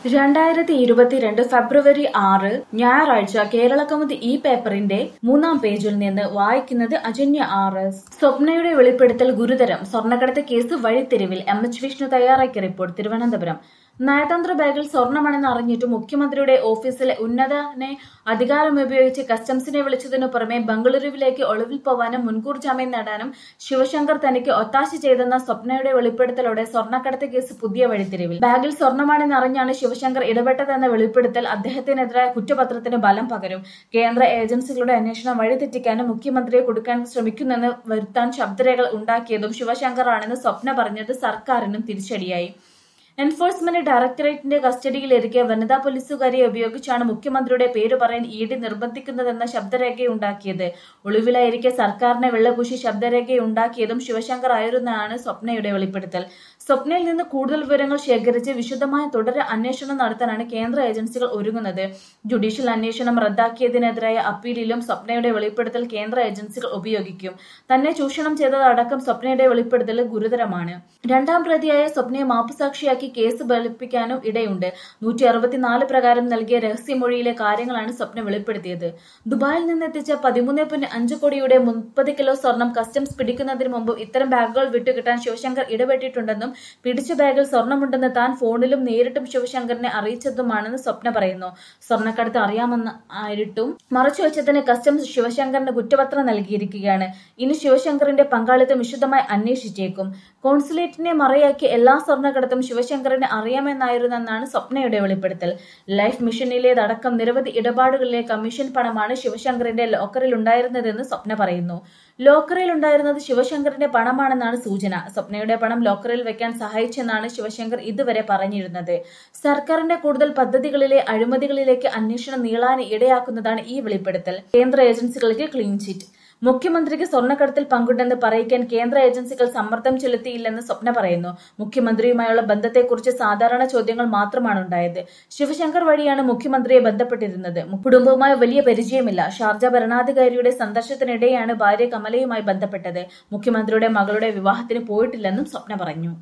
രണ്ടായിരത്തി ഇരുപത്തിരണ്ട് ഫെബ്രുവരി ആറ് ഞായറാഴ്ച കേരളകൗമുദി ഈ പേപ്പറിന്റെ മൂന്നാം പേജിൽ നിന്ന് വായിക്കുന്നത് അജന്യ ആർ എസ് സ്വപ്നയുടെ വെളിപ്പെടുത്തൽ ഗുരുതരം സ്വർണ്ണക്കടത്ത് കേസ് വഴിത്തിരിവിൽ എം എച്ച് വിഷ്ണു തയ്യാറാക്കിയ റിപ്പോർട്ട് തിരുവനന്തപുരം നയതന്ത്ര ബാഗിൽ സ്വർണമെന്ന് അറിഞ്ഞിട്ട് മുഖ്യമന്ത്രിയുടെ ഓഫീസിലെ ഉന്നതനെ അധികാരം ഉപയോഗിച്ച് കസ്റ്റംസിനെ വിളിച്ചതിനു പുറമെ ബംഗളൂരുവിലേക്ക് ഒളിവിൽ പോവാനും മുൻകൂർ ജാമ്യം നേടാനും ശിവശങ്കർ തനിക്ക് ഒത്താശ ചെയ്തെന്ന സ്വപ്നയുടെ വെളിപ്പെടുത്തലോടെ സ്വർണ്ണക്കടത്ത് കേസ് പുതിയ വഴിത്തിരിവിൽ ബാഗിൽ സ്വർണമാണെന്ന് അറിഞ്ഞാണ് ശിവശങ്കർ ഇടപെട്ടതെന്ന വെളിപ്പെടുത്തൽ അദ്ദേഹത്തിനെതിരായ കുറ്റപത്രത്തിന് ബലം പകരും കേന്ദ്ര ഏജൻസികളുടെ അന്വേഷണം വഴിതെറ്റിക്കാനും മുഖ്യമന്ത്രിയെ കൊടുക്കാൻ ശ്രമിക്കുന്നെന്ന് വരുത്താൻ ശബ്ദരേഖകൾ ഉണ്ടാക്കിയതും ശിവശങ്കറാണെന്ന് സ്വപ്ന പറഞ്ഞത് സർക്കാരിനും തിരിച്ചടിയായി എൻഫോഴ്സ്മെന്റ് ഡയറക്ടറേറ്റിന്റെ കസ്റ്റഡിയിലിരിക്കെ വനിതാ പോലീസുകാരിയെ ഉപയോഗിച്ചാണ് മുഖ്യമന്ത്രിയുടെ പേര് പറയാൻ ഇ ഡി നിർബന്ധിക്കുന്നതെന്ന ശബ്ദരേഖയുണ്ടാക്കിയത് ഒളിവിലായിരിക്കെ സർക്കാരിനെ വെള്ളപൂശി ശബ്ദരേഖയുണ്ടാക്കിയതും ശിവശങ്കർ ആയിരുന്നാണ് സ്വപ്നയുടെ വെളിപ്പെടുത്തൽ സ്വപ്നയിൽ നിന്ന് കൂടുതൽ വിവരങ്ങൾ ശേഖരിച്ച് വിശദമായ തുടർ അന്വേഷണം നടത്താനാണ് കേന്ദ്ര ഏജൻസികൾ ഒരുങ്ങുന്നത് ജുഡീഷ്യൽ അന്വേഷണം റദ്ദാക്കിയതിനെതിരായ അപ്പീലിലും സ്വപ്നയുടെ വെളിപ്പെടുത്തൽ കേന്ദ്ര ഏജൻസികൾ ഉപയോഗിക്കും തന്നെ ചൂഷണം ചെയ്തതടക്കം സ്വപ്നയുടെ വെളിപ്പെടുത്തൽ ഗുരുതരമാണ് രണ്ടാം പ്രതിയായ സ്വപ്നയെ മാപ്പുസാക്ഷിയാക്കി കേസ് ബലിപ്പിക്കാനും ഇടയുണ്ട് നൂറ്റി അറുപത്തിനാല് പ്രകാരം നൽകിയ രഹസ്യമൊഴിയിലെ കാര്യങ്ങളാണ് സ്വപ്ന വെളിപ്പെടുത്തിയത് ദുബായിൽ നിന്ന് എത്തിച്ച പതിമൂന്ന് പോയിന്റ് അഞ്ച് കോടിയുടെ മുപ്പത് കിലോ സ്വർണം കസ്റ്റംസ് പിടിക്കുന്നതിന് മുമ്പ് ഇത്തരം ബാഗുകൾ വിട്ടുകിട്ടാൻ ശിവശങ്കർ ഇടപെട്ടിട്ടുണ്ടെന്നും പിടിച്ച ബാഗിൽ സ്വർണമുണ്ടെന്ന് താൻ ഫോണിലും നേരിട്ടും ശിവശങ്കറിനെ അറിയിച്ചതുമാണെന്ന് സ്വപ്ന പറയുന്നു സ്വർണ്ണക്കടത്ത് അറിയാമെന്ന് ആയിട്ടും മറച്ചുവെച്ചതിന് കസ്റ്റംസ് ശിവശങ്കറിന് കുറ്റപത്രം നൽകിയിരിക്കുകയാണ് ഇനി ശിവശങ്കറിന്റെ പങ്കാളിത്തം വിശദമായി അന്വേഷിച്ചേക്കും കോൺസുലേറ്റിനെ മറയാക്കി എല്ലാ സ്വർണ്ണക്കടത്തും ശിവശങ്കറിന് അറിയാമെന്നായിരുന്നെന്നാണ് സ്വപ്നയുടെ വെളിപ്പെടുത്തൽ ലൈഫ് മിഷനിലേതടക്കം നിരവധി ഇടപാടുകളിലെ കമ്മീഷൻ പണമാണ് ശിവശങ്കറിന്റെ ലോക്കറിൽ ഉണ്ടായിരുന്നതെന്ന് സ്വപ്ന പറയുന്നു ലോക്കറിൽ ഉണ്ടായിരുന്നത് ശിവശങ്കറിന്റെ പണമാണെന്നാണ് സൂചന സ്വപ്നയുടെ പണം ലോക്കറിൽ വെക്കാൻ സഹായിച്ചെന്നാണ് ശിവശങ്കർ ഇതുവരെ പറഞ്ഞിരുന്നത് സർക്കാരിന്റെ കൂടുതൽ പദ്ധതികളിലെ അഴിമതികളിലേക്ക് അന്വേഷണം നീളാൻ ഇടയാക്കുന്നതാണ് ഈ വെളിപ്പെടുത്തൽ കേന്ദ്ര ഏജൻസികൾക്ക് ക്ലീൻ ചിറ്റ് മുഖ്യമന്ത്രിക്ക് സ്വർണ്ണക്കടത്തിൽ പങ്കുണ്ടെന്ന് പറയിക്കാൻ കേന്ദ്ര ഏജൻസികൾ സമ്മർദ്ദം ചെലുത്തിയില്ലെന്ന് സ്വപ്ന പറയുന്നു മുഖ്യമന്ത്രിയുമായുള്ള ബന്ധത്തെക്കുറിച്ച് സാധാരണ ചോദ്യങ്ങൾ മാത്രമാണ് ഉണ്ടായത് ശിവശങ്കർ വഴിയാണ് മുഖ്യമന്ത്രിയെ ബന്ധപ്പെട്ടിരുന്നത് കുടുംബവുമായി വലിയ പരിചയമില്ല ഷാർജ ഭരണാധികാരിയുടെ സന്ദർശനത്തിനിടെയാണ് ഭാര്യ കമലയുമായി ബന്ധപ്പെട്ടത് മുഖ്യമന്ത്രിയുടെ മകളുടെ വിവാഹത്തിന് പോയിട്ടില്ലെന്നും സ്വപ്ന പറഞ്ഞു